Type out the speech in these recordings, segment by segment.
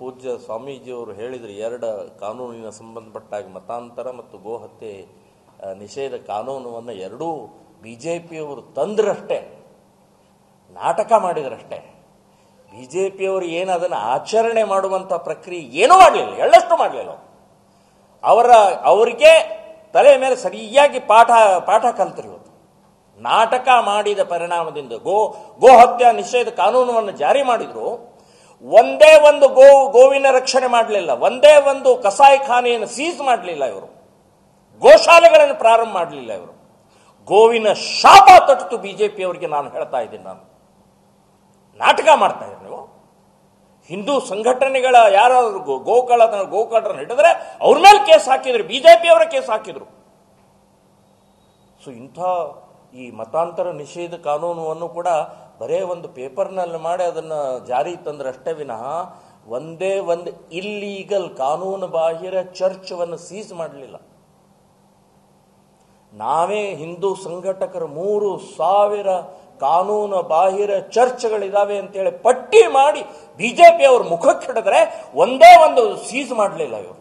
ಪೂಜ್ಯ ಸ್ವಾಮೀಜಿಯವರು ಹೇಳಿದ್ರು ಎರಡು ಕಾನೂನಿನ ಸಂಬಂಧಪಟ್ಟಾಗ ಮತಾಂತರ ಮತ್ತು ಗೋಹತ್ಯೆ ಆ, ನಿಷೇಧ ಕಾನೂನವನ್ನು ಎರಡೂ ಬಿ ಜೆ ಪಿಯವರು ತಂದ್ರಷ್ಟೇ ನಾಟಕ ಮಾಡಿದ್ರಷ್ಟೇ ಬಿ ಜೆ ಪಿಯವರು ಏನು ಅದನ್ನು ಆಚರಣೆ ಮಾಡುವಂಥ ಪ್ರಕ್ರಿಯೆ ಏನೂ ಮಾಡಲಿಲ್ಲ ಎಳ್ಳಷ್ಟು ಮಾಡಲಿಲ್ಲ ಅವರ ಅವರಿಗೆ ತಲೆ ಮೇಲೆ ಸರಿಯಾಗಿ ಪಾಠ ಪಾಠ ಕಲ್ತರು ಇವತ್ತು ನಾಟಕ ಮಾಡಿದ ಪರಿಣಾಮದಿಂದ ಗೋ ಗೋಹತ್ಯೆ ನಿಷೇಧ ಕಾನೂನನ್ನು ಜಾರಿ ಮಾಡಿದ್ರು ಒಂದೇ ಒಂದು ಗೋ ಗೋವಿನ ರಕ್ಷಣೆ ಮಾಡಲಿಲ್ಲ ಒಂದೇ ಒಂದು ಕಸಾಯಿಖಾನೆಯನ್ನು ಸೀಸ್ ಮಾಡಲಿಲ್ಲ ಇವರು ಗೋಶಾಲೆಗಳನ್ನು ಪ್ರಾರಂಭ ಮಾಡಲಿಲ್ಲ ಇವರು ಗೋವಿನ ಶಾಪ ತಟ್ಟಿತು ಬಿಜೆಪಿ ಅವರಿಗೆ ನಾನು ಹೇಳ್ತಾ ಇದ್ದೀನಿ ನಾನು ನಾಟಕ ಮಾಡ್ತಾ ಇದ್ದಾರೆ ನೀವು ಹಿಂದೂ ಸಂಘಟನೆಗಳ ಯಾರಾದರೂ ಗೋ ಗೋಕಳ ಗೋಕಳರನ್ನು ಹಿಡಿದ್ರೆ ಅವ್ರ ಮೇಲೆ ಕೇಸ್ ಹಾಕಿದ್ರು ಬಿಜೆಪಿ ಅವರ ಕೇಸ್ ಹಾಕಿದ್ರು ಸೊ ಇಂಥ ಈ ಮತಾಂತರ ನಿಷೇಧ ಕಾನೂನನ್ನು ಕೂಡ ಬರೇ ಒಂದು ಪೇಪರ್ನಲ್ಲಿ ಮಾಡಿ ಅದನ್ನು ಜಾರಿ ತಂದ್ರಷ್ಟೇ ವಿನಃ ಒಂದೇ ಒಂದು ಇಲ್ಲೀಗಲ್ ಕಾನೂನು ಬಾಹಿರ ಚರ್ಚವನ್ನು ಸೀಸ್ ಮಾಡಲಿಲ್ಲ ನಾವೇ ಹಿಂದೂ ಸಂಘಟಕರು ಮೂರು ಸಾವಿರ ಕಾನೂನು ಬಾಹಿರ ಚರ್ಚ್ಗಳಿದಾವೆ ಅಂತೇಳಿ ಪಟ್ಟಿ ಮಾಡಿ ಬಿಜೆಪಿ ಅವ್ರ ಮುಖಕ್ಕೆ ಹಿಡಿದ್ರೆ ಒಂದೇ ಒಂದು ಸೀಸ್ ಮಾಡಲಿಲ್ಲ ಇವರು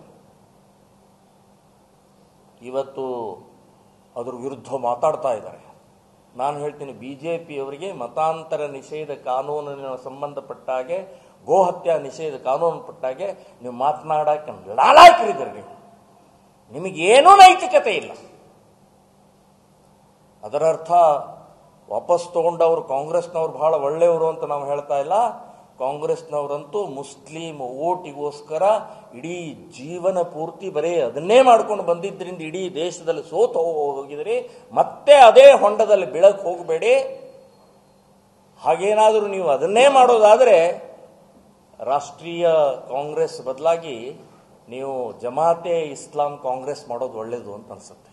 ಇವತ್ತು ಅದ್ರ ವಿರುದ್ಧ ಮಾತಾಡ್ತಾ ಇದ್ದಾರೆ ನಾನು ಹೇಳ್ತೀನಿ ಬಿಜೆಪಿ ಅವರಿಗೆ ಮತಾಂತರ ನಿಷೇಧ ಕಾನೂನಿನ ಸಂಬಂಧಪಟ್ಟಾಗೆ ಗೋಹತ್ಯಾ ನಿಷೇಧ ಕಾನೂನು ಪಟ್ಟಾಗೆ ನೀವು ಮಾತನಾಡಕ್ಕೆ ಲಾಲಾಕರಿದ್ದೀರಿ ನೀವು ನಿಮಗೇನೂ ನೈತಿಕತೆ ಇಲ್ಲ ಅದರ ಅರ್ಥ ವಾಪಸ್ ತಗೊಂಡವರು ಕಾಂಗ್ರೆಸ್ನವ್ರು ಬಹಳ ಒಳ್ಳೆಯವರು ಅಂತ ನಾವು ಹೇಳ್ತಾ ಇಲ್ಲ ಕಾಂಗ್ರೆಸ್ನವರಂತೂ ಮುಸ್ಲಿಂ ಓಟಿಗೋಸ್ಕರ ಇಡೀ ಜೀವನ ಪೂರ್ತಿ ಬರೀ ಅದನ್ನೇ ಮಾಡ್ಕೊಂಡು ಬಂದಿದ್ದರಿಂದ ಇಡೀ ದೇಶದಲ್ಲಿ ಸೋತು ಹೋಗಿದ್ರಿ ಮತ್ತೆ ಅದೇ ಹೊಂಡದಲ್ಲಿ ಬೀಳಕ್ಕೆ ಹೋಗಬೇಡಿ ಹಾಗೇನಾದರೂ ನೀವು ಅದನ್ನೇ ಮಾಡೋದಾದರೆ ರಾಷ್ಟ್ರೀಯ ಕಾಂಗ್ರೆಸ್ ಬದಲಾಗಿ ನೀವು ಜಮಾತೆ ಇಸ್ಲಾಂ ಕಾಂಗ್ರೆಸ್ ಮಾಡೋದು ಒಳ್ಳೇದು ಅಂತ ಅನ್ಸುತ್ತೆ